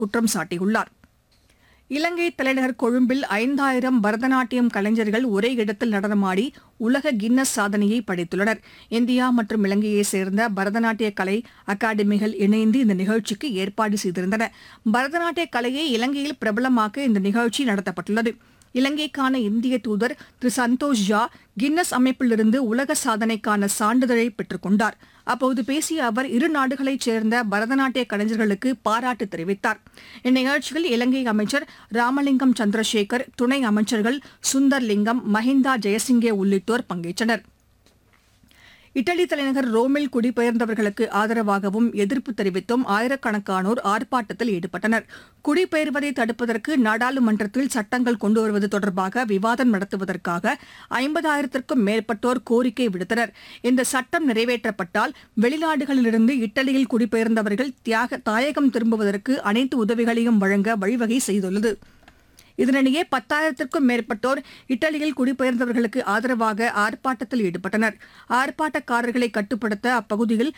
குற்றம் சாட்டியுள்ளார் இலங்கை தலைநகர் கொழும்பில் ஐந்தாயிரம் பரதநாட்டியம் கலைஞர்கள் ஒரே இடத்தில் நடனமாடி உலக கின்னஸ் சாதனையை படைத்துள்ளனர் இந்தியா மற்றும் இலங்கையைச் சேர்ந்த பரதநாட்டிய கலை அகாடமிகள் இணைந்து இந்த நிகழ்ச்சிக்கு ஏற்பாடு செய்திருந்தன பரதநாட்டிய கலையை இலங்கையில் பிரபலமாக்க இந்த நிகழ்ச்சி நடத்தப்பட்டுள்ளது இலங்கைக்கான இந்திய தூதர் திரு சந்தோஷ் ஜா கின்னஸ் அமைப்பிலிருந்து உலக சாதனைக்கான சான்றிதழை பெற்றுக் கொண்டார் அப்போது பேசிய அவர் இரு நாடுகளைச் சேர்ந்த பரதநாட்டிய கலைஞர்களுக்கு பாராட்டு தெரிவித்தார் இந்நிகழ்ச்சியில் இலங்கை அமைச்சர் ராமலிங்கம் சந்திரசேகர் துணை அமைச்சர்கள் சுந்தர் லிங்கம் மஹிந்தா ஜெயசிங்கே உள்ளிட்டோர் பங்கேற்றனர் இட்டலி தலைநகர் ரோமில் குடிபெயர்ந்தவர்களுக்கு ஆதரவாகவும் எதிர்ப்பு தெரிவித்தும் ஆயிரக்கணக்கானோர் ஆர்ப்பாட்டத்தில் ஈடுபட்டனர் குடிபெயர்வதை தடுப்பதற்கு நாடாளுமன்றத்தில் சட்டங்கள் கொண்டுவருவது தொடர்பாக விவாதம் நடத்துவதற்காக ஐம்பதாயிரத்திற்கும் மேற்பட்டோர் கோரிக்கை விடுத்தனர் இந்த சட்டம் நிறைவேற்றப்பட்டால் வெளிநாடுகளிலிருந்து இட்டலியில் குடிபெயர்ந்தவர்கள் தியாக தாயகம் திரும்புவதற்கு அனைத்து உதவிகளையும் வழங்க வழிவகை செய்துள்ளது இதனிடையே பத்தாயிரத்திற்கும் மேற்பட்டோர் இத்தாலியில் குடிபெயர்ந்தவர்களுக்கு ஆதரவாக ஆர்ப்பாட்டத்தில் ஈடுபட்டனர் ஆர்ப்பாட்டக்காரர்களை கட்டுப்படுத்த அப்பகுதியில்